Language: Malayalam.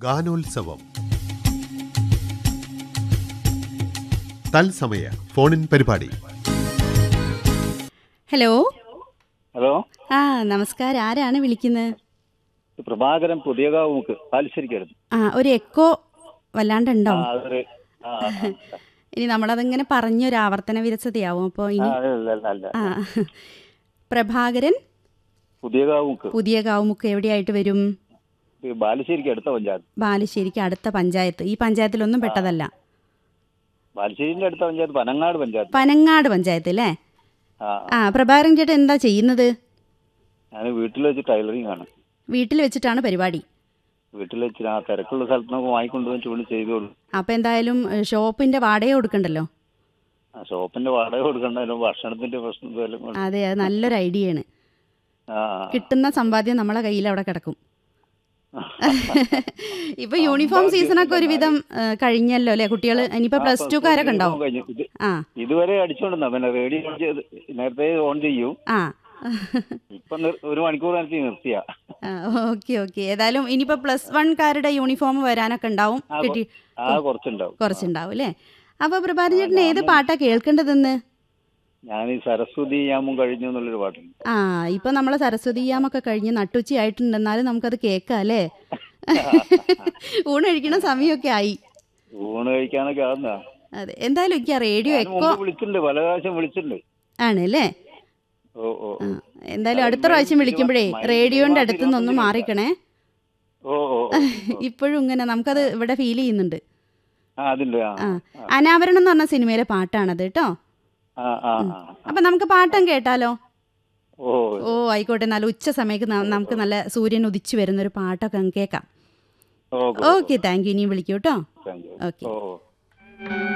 ഗാനോത്സവം തത്സമയ ഫോണിൻ പരിപാടി ഹലോ ഹലോ ആ നമസ്കാരം ആരാണ് വിളിക്കുന്നത് ഇത് പ്രഭാകരൻ പുതിയകാവ് മുക്ക് പാലിശ്ശേരിക്കായിരുന്നു ആ ഒരു എക്കോ വല്ലാണ്ടുണ്ടോ ആ അതൊരു ആ ആ, ഇനി നമ്മളതിങ്ങനെ പറഞ്ഞൊരു ആവർത്തന വിരസതയാവും അപ്പോൾ ആ, ഇനി അല്ല അല്ല അല്ല ആ പ്രഭാകരൻ പുതിയകാവ് മുക്ക് പുതിയ കാവുമുക്ക് എവിടെയായിട്ട് വരും ഇത് ബാലുശ്ശേരിക്ക് അടുത്ത പഞ്ചായത്ത് ബാലുശ്ശേരിക്ക് അടുത്ത പഞ്ചായത്ത് ഈ പഞ്ചായത്തിലൊന്നും പെട്ടതല്ല ബാലുശ്ശേരിന്റെ അടുത്ത പഞ്ചായത്ത് പനങ്ങാട് പഞ്ചായത്ത് പനങ്ങാട് പഞ്ചായത്ത് അല്ലേ ആ ആ പ്രഭാകരൻ ചേട്ടൻ എന്താ ചെയ്യുന്നത് ഞാൻ വീട്ടിൽ വെച്ച് ടൈലറിംഗ് ആണ് വീട്ടിൽ വെച്ചിട്ടാണ് പരിപാടി വീട്ടിൽ വെച്ച് ആ തിരക്കുള്ള സ്ഥലത്ത് നമുക്ക് വാങ്ങിക്കൊണ്ടുവന്ന് ചൂണ്ടി ചെയ്തോളൂ അപ്പോൾ എന്തായാലും ഏഹ്, ഷോപ്പിന്റെ വാടക കൊടുക്കണ്ടല്ലോ ആ ഷോപ്പിന്റെ വാടക കൊടുക്കണ്ടായാലും ഭക്ഷണത്തിന്റെ പ്രശ്നം ഇതെല്ലാം കൊണ്ട്. അതെ അത് നല്ലൊരു ഐഡിയയാണ് ആ കിട്ടുന്ന സമ്പാദ്യം നമ്മളെ കയ്യിൽ അവിടെ കിടക്കും ഇപ്പൊ യൂണിഫോം സീസണൊക്കെ ഒരുവിധം ഏ, കഴിഞ്ഞല്ലോ അല്ലേ കുട്ടികൾ ഇനിയിപ്പോ പ്ലസ് ടു കാരൊക്കെ ഉണ്ടാവും കഴിഞ്ഞു. ഇത് ആ ഇതുവരെ അടിച്ചോണ്ടിരുന്ന പിന്നെ റേഡിയോ ഓൺ ചെയ്ത് നേരത്തെ ഓൺ ചെയ്യും ആ ഇപ്പൊ നിർ- ഒരു മണിക്കൂർ നേരത്തെ നിർത്തിയ ഓക്കെ ഓക്കെ ഏതായാലും ഇനിയിപ്പോ പ്ലസ് വൺകാരുടെ യൂണിഫോം വരാനൊക്കെ ഉണ്ടാവും ആ, കൊ- കിട്ടി ആ കുറച്ചുണ്ടാവും കുറച്ചുണ്ടാവും അല്ലേ അപ്പൊ പ്രഭാതി ചേട്ടൻ ഏത് പാട്ടാ കേൾക്കേണ്ടതെന്ന് ഞാൻ ഈ സരസ്വതി യാമം കഴിഞ്ഞു എന്നുള്ളൊരു പാട്ടുണ്ട് ആ ഇപ്പൊ നമ്മളെ സരസ്വതി യാമൊക്കെ കഴിഞ്ഞ് നട്ടുച്ചി ആയിട്ടുണ്ട് എന്നാലും നമുക്കത് കേൾക്കാം അല്ലേ ഊണ് കഴിക്കണ സമയമൊക്കെ ആയി ഊണ് കഴിക്കാനൊക്കെ ആവുന്ന അതെ എന്തായാലും എനിക്ക് ആ റേഡിയോ ഞാൻ എക്കോ മുമ്പ് വിളിച്ചിട്ടുണ്ട് പല പ്രാവശ്യം വിളിച്ചിട്ടുണ്ട് ആണ് അല്ലേ ഓ ഓ ആ, എന്തായാലും അടുത്ത പ്രാവശ്യം വിളിക്കുമ്പോഴേ റേഡിയോന്റെ അടുത്ത് നിന്നൊന്ന് മാറിക്കണേ ഓ ഓ ഓ. ഇപ്പോഴും ഇങ്ങനെ നമുക്കത് ഇവിടെ ഫീൽ ചെയ്യുന്നുണ്ട് ആ അതിണ്ട് ആ ആ അനാവരണം എന്ന് പറഞ്ഞ സിനിമയിലെ പാട്ടാണത് കേട്ടോ ആ ആ ആ. അപ്പൊ നമുക്ക് പാട്ടം കേട്ടാലോ ഓ ഓ ആയിക്കോട്ടെ നല്ല ഉച്ച സമയത്ത് ന- നമുക്ക് നല്ല സൂര്യൻ ഉദിച്ചു വരുന്ന ഒരു പാട്ടൊക്കെ അങ്ങ് കേൾക്കാം ഓക്കെ ഓക്കെ താങ്ക് യു ഇനിയും വിളിക്കൂ കേട്ടോ താങ്ക് യു ഓക്കെ ഓ ഓ